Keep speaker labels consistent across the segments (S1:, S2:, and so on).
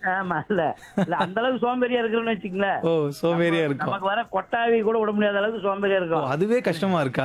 S1: ஆமா இல்ல இல்ல அந்த அளவுக்கு சோம்பேறியா இருக்கிறோம்னு வச்சுக்கங்களேன்
S2: ஓ சோம்பேறியா இருக்கும்
S1: நமக்கு வர கொட்டாவி கூட விட முடியாத அளவுக்கு சோம்பேறியா
S2: ஓ,
S1: இருக்கும்
S2: அதுவே கஷ்டமா இருக்கா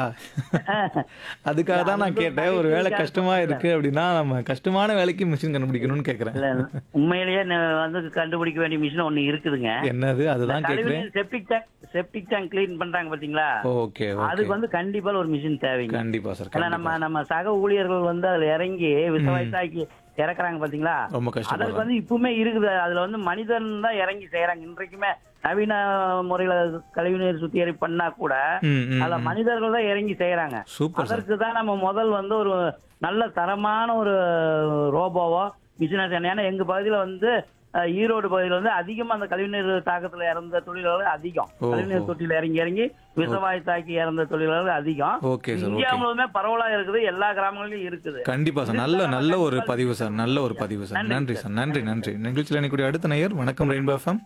S2: அதுக்காக தான் நான் கேட்டேன் ஒரு வேலை கஷ்டமா இருக்கு அப்படின்னா நம்ம கஷ்டமான வேலைக்கு மிஷின் கண்டுபிடிக்கணும்னு கேக்குறேன்
S1: இல்ல உண்மையிலேயே ந- வந்து கண்டுபிடிக்க வேண்டிய மிஷின் ஒண்ணு இருக்குதுங்க
S2: என்னது அதுதான் கேக்குறேன்
S1: septic tank septic tank clean பண்றாங்க பாத்தீங்களா
S2: ஓகே ஓகே
S1: அதுக்கு வந்து கண்டிப்பா ஒரு மிஷின் தேவைங்க
S2: கண்டிப்பா சார்
S1: ஏன்னா நம்ம நம்ம சக ஊழியர்கள் வந்து அதுல இறங்கி விசவாய்த்தாக்கி இறக்குறாங்க பாத்தீங்களா
S2: ரொம்ப
S1: அதற்கு
S2: கஷ்டப்படுறேன்
S1: வந்து இப்பவுமே இருக்குது அதுல வந்து மனிதன் தான் இறங்கி செய்யறாங்க இன்றைக்குமே நவீன முறையில கழிவுநீர் சுத்திகரிப்பு பண்ணா கூட
S2: ம், ம்,
S1: அதுல மனிதர்கள் தான் இறங்கி செய்யறாங்க
S2: சூப்பர் சார்
S1: அதற்கு தான் நம்ம முதல் வந்து ஒரு நல்ல தரமான ஒரு ரோபோவோ மிஷினரி ஏன்னா எங்க பகுதியில வந்து அஹ், ஈரோடு பகுதியில வந்து அதிகமா அந்த கழிவுநீர் தாக்கத்துல இறந்த தொழிலாளர்கள் அதிகம்
S2: ஓ,
S1: கழிவுநீர்
S2: ஓ.
S1: தொட்டியில இறங்கி இறங்கி விஷவாயு தாக்கி இறந்த தொழிலாளர்கள் அதிகம்
S2: ஓகே சார்
S1: இந்தியா
S2: ஓகே
S1: முழுவதுமே பரவலா இருக்குது எல்லா கிராமங்களிலும் இருக்குது
S2: கண்டிப்பா சார் நல்ல நல்ல ஒரு பதிவு சார் நல்ல ஒரு பதிவு சார் நன்றி சார் நன்றி நன்றி நிகழ்ச்சியில் எனக்கு அடுத்த நேயர் வணக்கம் ரெயின்போ எஃப்எம்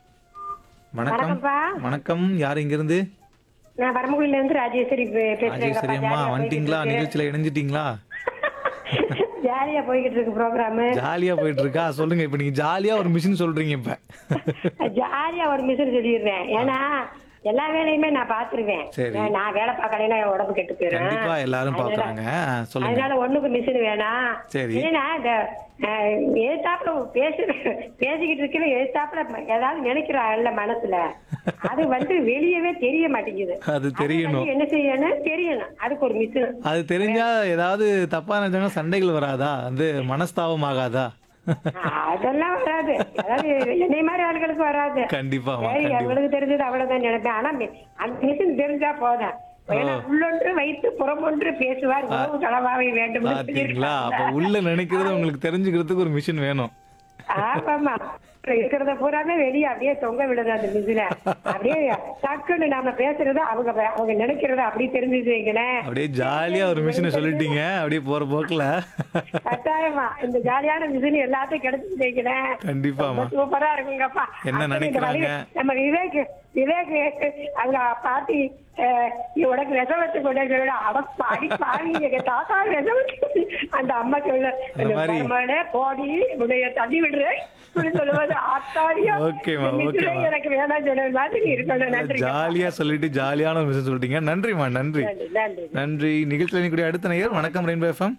S2: வணக்கம்
S3: வணக்கம்ப்பா
S2: வணக்கம் யார் இங்கிருந்து
S3: நான் வரமகுடியில இருந்து ராஜேஸ்வரி பே- பேசுறேங்கப்பா.
S2: ராஜேஸ்வரி அம்மா
S3: ஜாலியா
S2: வந்துட்டீங்களா
S3: போய்கிட்டு
S2: நிகழ்ச்சியில இணைஞ்சிட்டீங்களா
S3: இருக்கு. ஜாலியா போய்கிட்டு இருக்கு ப்ரோக்ராம்
S2: ஜாலியா போயிட்டு இருக்கா சொல்லுங்க இப்ப நீங்க ஜாலியா ஒரு மிஷின் சொல்றீங்க இப்ப
S3: ஜாலியா ஒரு மிஷன் சொல்லிடுறேன் ஏன்னா எல்லா வேலையுமே நான் பாத்துருவேன்
S2: சரி.
S3: நான் வேலை பார்க்கலைன்னா என் உடம்பு கெட்டு போயிடும்
S2: கண்டிப்பா எல்லாரும்
S3: அதனால-
S2: பாக்குறாங்க ஆ, சொல்லுங்க
S3: அதனால ஒண்ணுக்கு மிஷின் வேணாம்
S2: சரி.
S3: ஏன்னா இந்த எழுத்தாப்புல பேசு பேசிக்கிட்டு இருக்கிற எழுத்தாப்புல ஏதாவது நினைக்கிறாள் மனசுல அது வந்து வெளியவே தெரிய மாட்டேங்குது
S2: அது
S3: அது
S2: தெரியணும்
S3: வந்து என்ன செய்யணும் தெரியணும் அதுக்கு ஒரு மிஷின்
S2: அது தெரிஞ்சா ஏதாவது தப்பா நினைச்சாங்கன்னா சண்டைகள் வராதா வந்து மனஸ்தாபம் ஆகாதா
S3: அதெல்லாம் வராது அதாவது என்னை மாதிரி ஆளுகளுக்கு வராது
S2: கண்டிப்பாமா
S3: சரி
S2: கண்டிப்பா
S3: அவளுக்கு தெரிஞ்சது அவ்வளவுதான் நினைப்பேன் ஆனா மி- அந்த மிஷின் தெரிஞ்சா போதும் ஏன்னா உள்ளொன்று வைத்து புறமொன்று பேசுவார் உணவு களவாவை வேண்டும் என்று
S2: பாத்தீங்களா அப்ப
S3: சொல்லியிருக்காங்க.
S2: உள்ள நினைக்கிறது உங்களுக்கு தெரிஞ்சுக்கிறதுக்கு ஒரு மிஷின் வேணும்
S3: ஆமாமா இருக்கிறத பூராமே வெளியே அப்படியே தொங்க விடுறது அந்த மிஷின அப்படியே டக்குன்னு நாம பேசுறத அவங்க அவங்க நினைக்கிறத அப்படியே தெரிஞ்சு வைங்களேன்
S2: அப்படியே ஜாலியா ஒரு மிஷினை சொல்லிட்டீங்க அப்படியே போற போக்குல
S3: கட்டாயமா இந்த ஜாலியான மிஷின் எல்லாத்தையும் கிடைச்சு வைக்கிறேன்
S2: கண்டிப்பாமா
S3: சூப்பரா இருக்குங்கப்பா
S2: என்ன
S3: அப்ப இந்த
S2: நினைக்கிறாங்க?
S3: வழி- நம்ம விவேக் விவேக் அவங்க பாட்டி அஹ், உனக்கு விஷமத்து கொண்டு அட பாடி பாவி எங்க தாத்தா விஷமத்து அந்த அம்மா சொல்ல
S2: அந்த மாதிரி-
S3: மருமகனே, போடி உன்னைய தள்ளி விடுறேன் இப்படி சொல்லும்போது ஆத்தாடியா
S2: ஓகேம்மா,
S3: இந்த மிஷினே
S2: ஓகேம்மா.
S3: எனக்கு வேணாம் சொன்ன மாதிரி இருக்கணும் நன்றி
S2: ஜாலியா சொல்லிட்டு ஜாலியான ஒரு மிஷின் சொல்லிட்டீங்க நன்றிமா நன்றி
S3: நன்றி நன்றி
S2: நன்றி நிகழ்ச்சியில் நிற்கக்கூடிய அடுத்த நேயர் வணக்கம் ரெயின்போ எஃப்எம்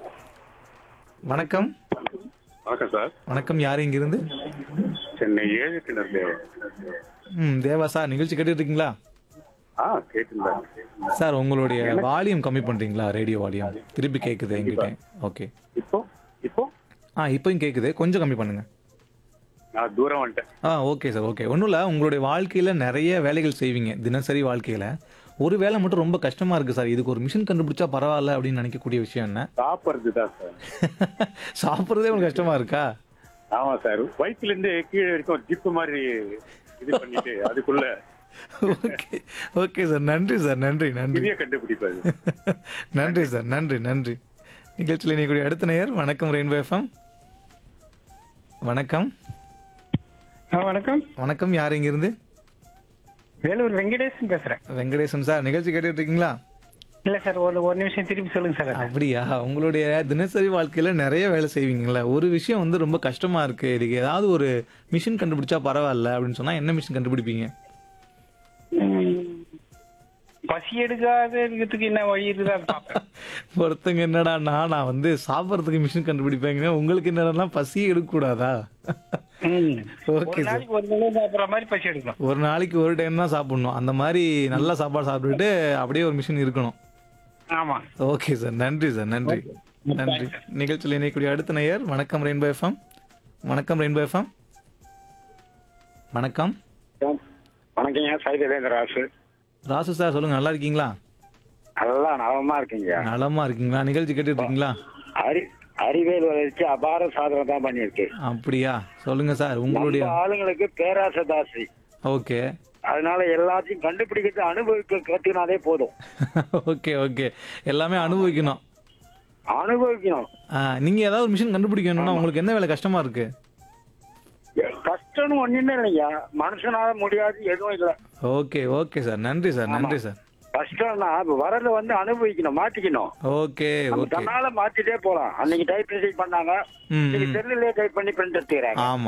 S2: வணக்கம்
S4: வணக்கம் சார்
S2: வணக்கம் யார் இங்கிருந்து
S4: சென்னை ஏழு கிணறு தேவன்
S2: ம் தேவா சார் நிகழ்ச்சி கேட்டுட்டு இருக்கீங்களா
S4: ஆ கேட்டுருந்தேன்
S2: சார் உங்களுடைய வால்யூம் கம்மி பண்றீங்களா ரேடியோ வால்யூம் திருப்பி கேக்குது எங்கிட்ட ஓகே
S4: இப்போ இப்போ
S2: ஆ இப்போயும் கேக்குது கொஞ்சம் கம்மி பண்ணுங்க
S4: நான் தூரம் வந்துட்டேன்
S2: ஆ ஓகே சார் ஓகே ஒன்றும் இல்லை உங்களுடைய வாழ்க்கையில் நிறைய வேலைகள் செய்வீங்க தினசரி வாழ்க்கையில் ஒரு வேலை மட்டும் ரொம்ப கஷ்டமா இருக்கு சார் இதுக்கு ஒரு மிஷின் கண்டுபிடிச்சா பரவாயில்ல அப்படின்னு நினைக்கக்கூடிய விஷயம் என்ன
S4: சாப்பிட்றது தான் சார்
S2: சாப்பிட்றதே உங்களுக்கு கஷ்டமா இருக்கா
S4: ஆமா சார் வயிற்றுல இருந்து கீழே வரைக்கும் ஜிப்பு மாதிரி இது பண்ணிட்டு அதுக்குள்ள
S2: ஓகே ஓகே சார் நன்றி சார் நன்றி நன்றி
S4: பெரிய கண்டுபிடிப்பாரு
S2: நன்றி சார் நன்றி நன்றி நிகழ்ச்சியில் நீக்கூடிய அடுத்த நேயர் வணக்கம் ரெயின்போ எஃப்எம் வணக்கம்
S5: வணக்கம்
S2: வணக்கம் யார் இங்கிருந்து
S5: வேலூர் வெங்கடேசன் பேசுறேன்
S2: வெங்கடேசன் சார் நிகழ்ச்சி கேட்டுட்டு இருக்கீங்களா
S5: இல்ல சார் ஒரு ஒரு நிமிஷம் திருப்பி சொல்லுங்க சார்
S2: அப்படியா உங்களுடைய தினசரி வாழ்க்கையில நிறைய வேலை செய்வீங்கல்ல ஒரு விஷயம் வந்து ரொம்ப கஷ்டமா இருக்கு இதுக்கு ஏதாவது ஒரு மிஷின் கண்டுபிடிச்சா பரவாயில்ல அப்படின்னு சொன்னா என்ன மிஷின் கண்டுபிடிப்பீங்க
S5: பசி எடுக்காத இருக்கிறதுக்கு என்ன வழி இருக்குதா பாப்பேன்
S2: ஒருத்தங்க என்னடான்னா நான் வந்து சாப்பிட்றதுக்கு மிஷின் கண்டுபிடிப்பேங்க உங்களுக்கு என்னடா பசியே எடுக்கக்கூடாதா
S5: ம்.
S2: ஓகே
S5: ஒரு
S2: சார்
S5: நாளைக்கு ஒரு தடவை சாப்பிடுற மாதிரி பசி எடுக்கும்
S2: ஒரு நாளைக்கு ஒரு டைம் தான் சாப்பிடணும் அந்த மாதிரி நல்ல சாப்பாடு சாப்பிட்டுட்டு அப்படியே ஒரு மிஷின் இருக்கணும்
S5: ஆமா
S2: ஓகே சார் நன்றி சார் நன்றி நன்றி நிகழ்ச்சியில் இணையக்கூடிய அடுத்த நேயர் வணக்கம் ரெயின்போ எஃப்எம் வணக்கம் ரெயின்போ எஃப்எம் வணக்கம்
S6: வணக்கங்க சைதவேந்திர ராசு
S2: ராசு சார் சொல்லுங்க நல்லா இருக்கீங்களா
S6: நல்லா நலமா இருக்கீங்க
S2: நலமா இருக்கீங்களா நிகழ்ச்சி கேட்டுட்டு இருக்கீங்களா
S6: அறி அறிவியல் வளர்ச்சி அபார சாதனை தான் பண்ணியிருக்கு
S2: அப்படியா சொல்லுங்க சார் உங்களுடைய
S6: நம்ம ஆளுங்களுக்கு பேராசை தாசி
S2: ஓகே
S6: அதனால எல்லாத்தையும் கண்டுபிடிக்கிறது அனுபவிக்க கத்துனாதே போதும்
S2: ஓகே ஓகே எல்லாமே அனுபவிக்கணும்
S6: அனுபவிக்கணும்
S2: ஆ, நீங்க ஏதாவது ஒரு மிஷின் கண்டுபிடிக்கணும்னா உங்களுக்கு என்ன வேலை கஷ்டமா இருக்கு
S6: கஷ்டம்னு ஒண்ணுமே இல்லையா மனுஷனால முடியாது எதுவும் இல்ல
S2: ஓகே ஓகே சார் நன்றி சார் நன்றி சார்
S6: கஷ்டம்னா வரத வந்து அனுபவிக்கணும் மாத்திக்கணும்
S2: ஓகே
S6: நம்ம
S2: ஓகே
S6: தன்னால மாத்திட்டே போலாம் அன்னைக்கு டைப் பண்ணாங்க
S2: ம்
S6: இன்னைக்கு
S2: ம்.
S6: செல்லுலயே டைப் பண்ணி பிரிண்ட் எடுத்துக்கிறாங்க
S2: ஆமா